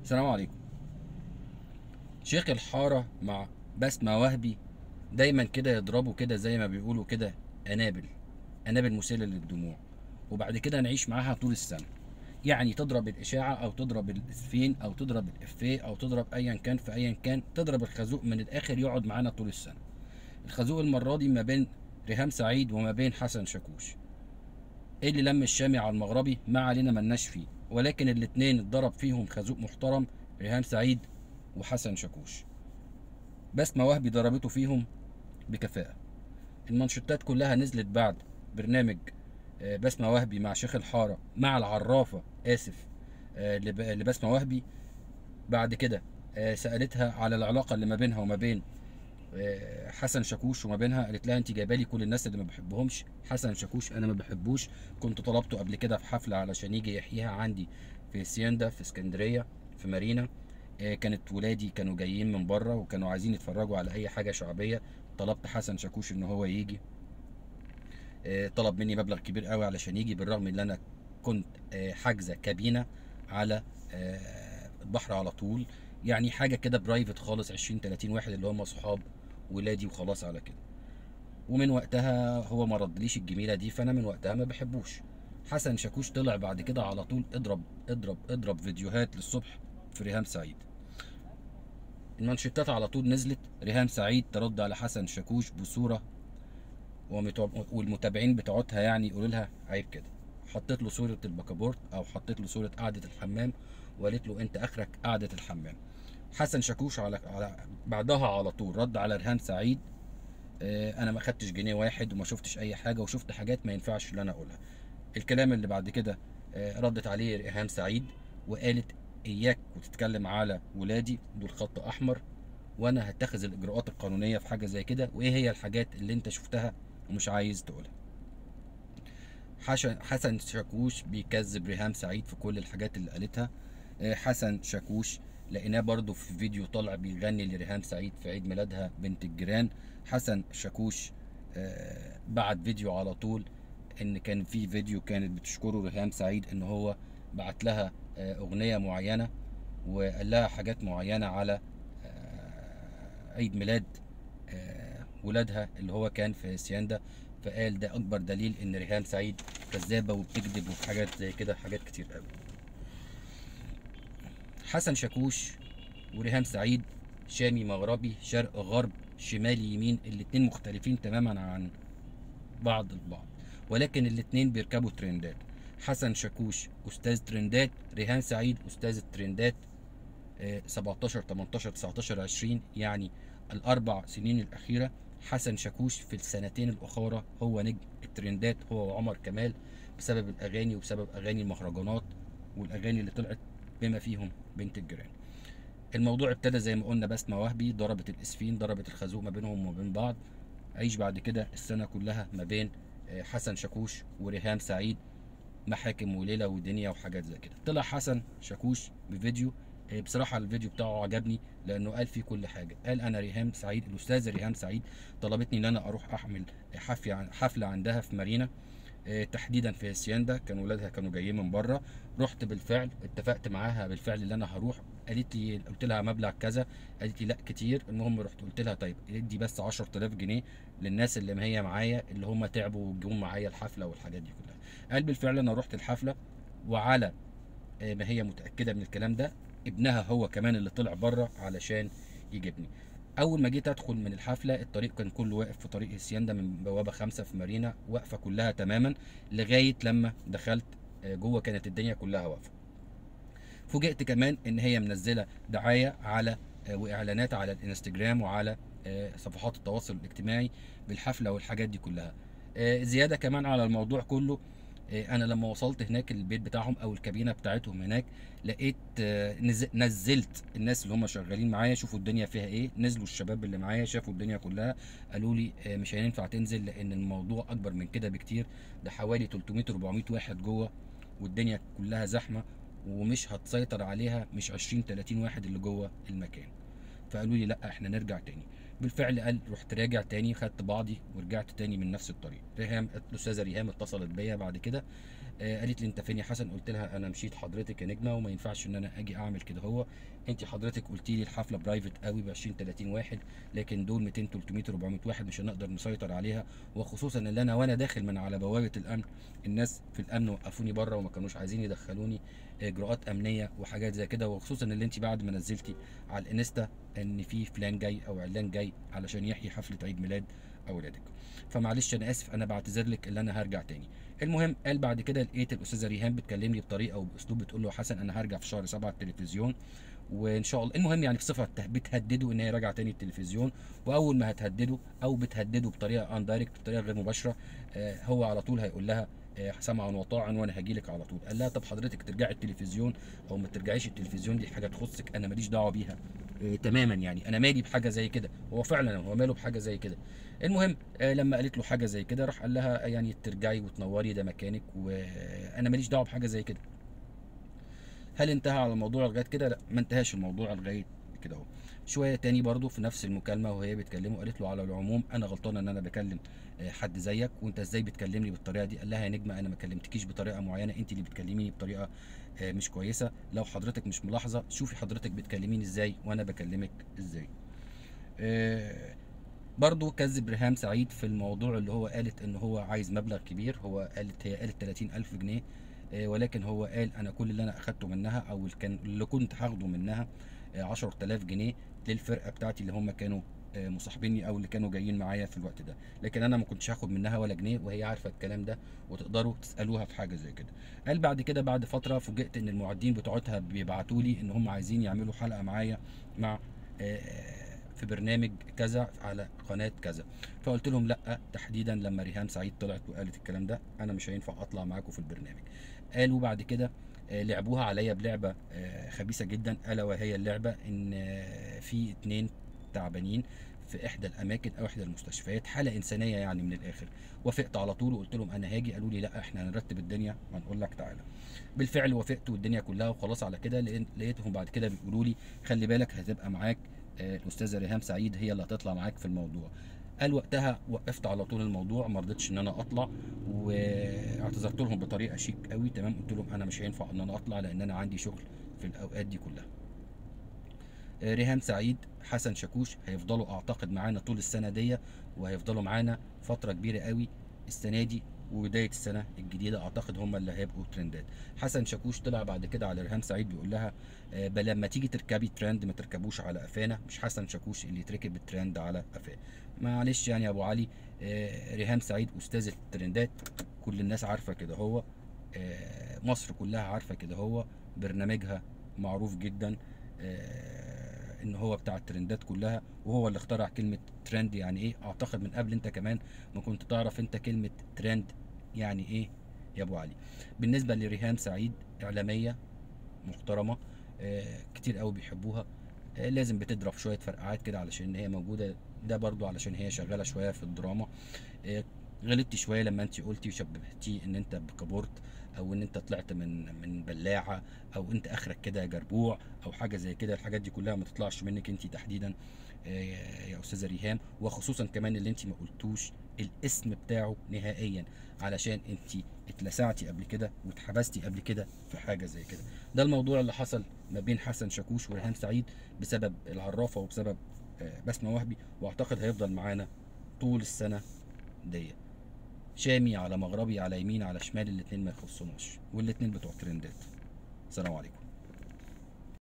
السلام عليكم شيخ الحارة مع بسمة وهبي دايما كده يضربوا كده زي ما بيقولوا كده أنابل أنابل مسيلة للدموع وبعد كده نعيش معاها طول السنة يعني تضرب الإشاعة أو تضرب الإسفين أو تضرب الإفيه أو تضرب أيا كان في أيا كان تضرب الخازوق من الآخر يقعد معانا طول السنة الخازوق المرة دي ما بين ريهام سعيد وما بين حسن شاكوش ايه اللي لم الشامي على المغربي ما علينا ملناش فيه ولكن الاتنين اتضرب فيهم خازوق محترم ريهام سعيد وحسن شاكوش بسمة وهبي ضربته فيهم بكفاءة المانشيتات كلها نزلت بعد برنامج آه، بسمة وهبي مع شيخ الحارة مع العرافة آسف آه، لب- لبسمة وهبي بعد كده آه، سألتها على العلاقة اللي ما بينها وما بين آه، حسن شاكوش وما بينها قالت لها انت جايبه لي كل الناس اللي ما بحبهمش حسن شاكوش انا ما بحبوش كنت طلبته قبل كده في حفله علشان يجي يحييها عندي في سياندا في اسكندريه في مارينا آه، كانت ولادي كانوا جايين من بره وكانوا عايزين يتفرجوا على اي حاجه شعبيه طلبت حسن شاكوش ان هو يجي آه، طلب مني مبلغ كبير قوي علشان يجي بالرغم ان انا كنت آه، حاجزه كابينه على آه، البحر على طول يعني حاجه كده برايفت خالص 20 30 واحد اللي هم صحاب ولادي وخلاص على كده ومن وقتها هو ما ردليش الجميله دي فانا من وقتها ما بحبوش حسن شاكوش طلع بعد كده على طول اضرب اضرب اضرب فيديوهات للصبح في ريهام سعيد المانشيتات على طول نزلت ريهام سعيد ترد على حسن شاكوش بصوره ومتوب- والمتابعين بتوعتها يعني يقولوا لها عيب كده حطيت له صوره البكابورت او حطيت له صوره قعده الحمام وقالت له انت اخرك قعده الحمام حسن شاكوش على, على بعدها على طول رد على ريهام سعيد آه، انا ما خدتش جنيه واحد وما شفتش اي حاجه وشفت حاجات ما ينفعش اللي انا اقولها الكلام اللي بعد كده آه، ردت عليه ريهام سعيد وقالت اياك وتتكلم على ولادي دول خط احمر وانا هتخذ الاجراءات القانونيه في حاجه زي كده وايه هي الحاجات اللي انت شفتها ومش عايز تقولها حسن حسن شاكوش بيكذب ريهام سعيد في كل الحاجات اللي قالتها آه، حسن شاكوش لقيناه برضو في فيديو طالع بيغني لريهام سعيد في عيد ميلادها بنت الجيران حسن شاكوش آه، بعت فيديو على طول ان كان في فيديو كانت بتشكره ريهام سعيد ان هو بعت لها آه، اغنيه معينه وقال لها حاجات معينه على آه، عيد ميلاد آه، ولادها اللي هو كان في سياندا فقال ده اكبر دليل ان ريهام سعيد كذابه وبتكذب وحاجات زي كده حاجات كتير قوي حسن شاكوش وريهام سعيد شامي مغربي شرق غرب شمالي يمين الاتنين مختلفين تماما عن بعض البعض ولكن الاتنين بيركبوا ترندات حسن شاكوش استاذ ترندات ريهام سعيد استاذ الترندات آه، 17 18 19 20 يعني الاربع سنين الاخيره حسن شاكوش في السنتين الاخرى هو نجم الترندات هو وعمر كمال بسبب الاغاني وبسبب اغاني المهرجانات والاغاني اللي طلعت بما فيهم بنت الجيران الموضوع ابتدى زي ما قلنا بسمة وهبي ضربت الاسفين ضربت الخازوق ما بينهم وما بين بعض عيش بعد كده السنة كلها ما بين آه، حسن شاكوش وريهام سعيد محاكم وليلة ودنيا وحاجات زي كده طلع حسن شاكوش بفيديو آه، بصراحة الفيديو بتاعه عجبني لأنه قال فيه كل حاجة قال أنا ريهام سعيد الأستاذة ريهام سعيد طلبتني إن أنا أروح أحمل حفلة حفلة عندها في مارينا آه، تحديدا في سياندا كان ولادها كانوا جايين من بره رحت بالفعل اتفقت معاها بالفعل ان انا هروح قالت لي قلت لها مبلغ كذا قالت لي لا كتير المهم رحت قلت لها طيب ادي بس 10000 جنيه للناس اللي هي معايا اللي هم تعبوا وجم معايا الحفله والحاجات دي كلها قال بالفعل انا رحت الحفله وعلى آه، ما هي متاكده من الكلام ده ابنها هو كمان اللي طلع بره علشان يجيبني اول ما جيت ادخل من الحفله الطريق كان كله واقف في طريق السياندا من بوابه خمسة في مارينا واقفه كلها تماما لغايه لما دخلت آه، جوه كانت الدنيا كلها واقفه فوجئت كمان ان هي منزله دعايه على آه، واعلانات على الانستجرام وعلى آه، صفحات التواصل الاجتماعي بالحفله والحاجات دي كلها آه، زياده كمان على الموضوع كله آه، انا لما وصلت هناك البيت بتاعهم او الكابينه بتاعتهم هناك لقيت آه، نز- نزلت الناس اللي هم شغالين معايا شوفوا الدنيا فيها ايه نزلوا الشباب اللي معايا شافوا الدنيا كلها قالوا لي آه، مش هينفع تنزل لان الموضوع اكبر من كده بكتير ده حوالي 300 400 واحد جوه والدنيا كلها زحمه ومش هتسيطر عليها مش 20 30 واحد اللي جوه المكان فقالوا لي لا احنا نرجع تاني بالفعل قال رحت راجع تاني خدت بعضي ورجعت تاني من نفس الطريق ريهام الاستاذه ريهام اتصلت بيا بعد كده آه قالت لي انت فين يا حسن قلت لها انا مشيت حضرتك يا نجمه وما ينفعش ان انا اجي اعمل كده هو انت حضرتك قلت لي الحفله برايفت قوي ب 20 30 واحد لكن دول 200 300 400 واحد مش هنقدر نسيطر عليها وخصوصا ان انا وانا داخل من على بوابه الامن الناس في الامن وقفوني بره وما كانوش عايزين يدخلوني اجراءات امنيه وحاجات زي كده وخصوصا اللي انت بعد ما نزلتي على الانستا ان في فلان جاي او علان جاي علشان يحيي حفله عيد ميلاد اولادك فمعلش انا اسف انا بعتذر لك اللي انا هرجع تاني المهم قال بعد كده لقيت الاستاذه ريهام بتكلمني بطريقه وباسلوب بتقول له حسن انا هرجع في شهر سبعة التلفزيون وان شاء الله المهم يعني في صفه بتهدده ان هي راجعه تاني التلفزيون واول ما هتهدده او بتهدده بطريقه اندايركت بطريقه غير مباشره آه هو على طول هيقول لها آه سمعا وطاعا وانا هاجي لك على طول قال لها طب حضرتك ترجعي التلفزيون او ما ترجعيش التلفزيون دي حاجه تخصك انا ماليش دعوه بيها آه تماما يعني انا مالي بحاجه زي كده هو فعلا هو ماله بحاجه زي كده المهم آه لما قالت له حاجه زي كده راح قال لها يعني ترجعي وتنوري ده مكانك وانا ماليش دعوه بحاجه زي كده هل انتهى على الموضوع لغايه كده لا ما انتهاش الموضوع لغايه كده اهو شويه تاني برضو في نفس المكالمه وهي بتكلمه قالت له على العموم انا غلطانه ان انا بكلم حد زيك وانت ازاي بتكلمني بالطريقه دي قال لها يا نجمه انا ما كلمتكيش بطريقه معينه انت اللي بتكلميني بطريقه مش كويسه لو حضرتك مش ملاحظه شوفي حضرتك بتكلميني ازاي وانا بكلمك ازاي برضو كذب ريهام سعيد في الموضوع اللي هو قالت ان هو عايز مبلغ كبير هو قالت هي قالت 30000 جنيه ولكن هو قال انا كل اللي انا اخدته منها او اللي كان اللي كنت هاخده منها 10000 جنيه للفرقه بتاعتي اللي هم كانوا مصاحبيني او اللي كانوا جايين معايا في الوقت ده لكن انا ما كنتش هاخد منها ولا جنيه وهي عارفه الكلام ده وتقدروا تسالوها في حاجه زي كده قال بعد كده بعد فتره فوجئت ان المعدين بتوعتها بيبعتوا لي ان هم عايزين يعملوا حلقه معايا مع في برنامج كذا على قناه كذا فقلت لهم لا تحديدا لما ريهام سعيد طلعت وقالت الكلام ده انا مش هينفع اطلع معاكم في البرنامج قالوا بعد كده لعبوها عليا بلعبه خبيثه جدا الا وهي اللعبه ان في اتنين تعبانين في احدى الاماكن او احدى المستشفيات حاله انسانيه يعني من الاخر وافقت على طول وقلت لهم انا هاجي قالوا لي لا احنا هنرتب الدنيا وهنقول لك تعالى بالفعل وافقت والدنيا كلها وخلاص على كده لقيتهم بعد كده بيقولوا لي خلي بالك هتبقى معاك الاستاذه ريهام سعيد هي اللي هتطلع معاك في الموضوع قال وقتها وقفت على طول الموضوع ما رضيتش ان انا اطلع واعتذرت لهم بطريقه شيك قوي تمام قلت لهم انا مش هينفع ان انا اطلع لان انا عندي شغل في الاوقات دي كلها ريهام سعيد حسن شاكوش هيفضلوا اعتقد معانا طول السنه دي وهيفضلوا معانا فتره كبيره قوي السنه دي وبدايه السنه الجديده اعتقد هم اللي هيبقوا ترندات حسن شاكوش طلع بعد كده على ريهام سعيد بيقول لها بل لما تيجي تركبي ترند ما تركبوش على قفانا مش حسن شاكوش اللي يتركب الترند على قفاه معلش يعني يا ابو علي ريهام سعيد استاذ الترندات كل الناس عارفه كده هو مصر كلها عارفه كده هو برنامجها معروف جدا ان هو بتاع الترندات كلها وهو اللي اخترع كلمه ترند يعني ايه اعتقد من قبل انت كمان ما كنت تعرف انت كلمه ترند يعني ايه يا ابو علي بالنسبه لريهام سعيد اعلاميه محترمه آه كتير قوي بيحبوها آه لازم بتضرب شويه فرقعات كده علشان هي موجوده ده برضو علشان هي شغاله شويه في الدراما آه غلطتي شويه لما انت قلتي وشبهتي ان انت بكبرت او ان انت طلعت من من بلاعه او انت اخرك كده جربوع او حاجه زي كده الحاجات دي كلها ما تطلعش منك انت تحديدا يا استاذه ريهام وخصوصا كمان اللي انت ما قلتوش الاسم بتاعه نهائيا علشان انت اتلسعتي قبل كده واتحبستي قبل كده في حاجه زي كده ده الموضوع اللي حصل ما بين حسن شاكوش وريهام سعيد بسبب العرافه وبسبب بسمه وهبي واعتقد هيفضل معانا طول السنه دي شامي على مغربي على يمين على شمال الاتنين ما يخصناش والاتنين بتوع ترندات السلام عليكم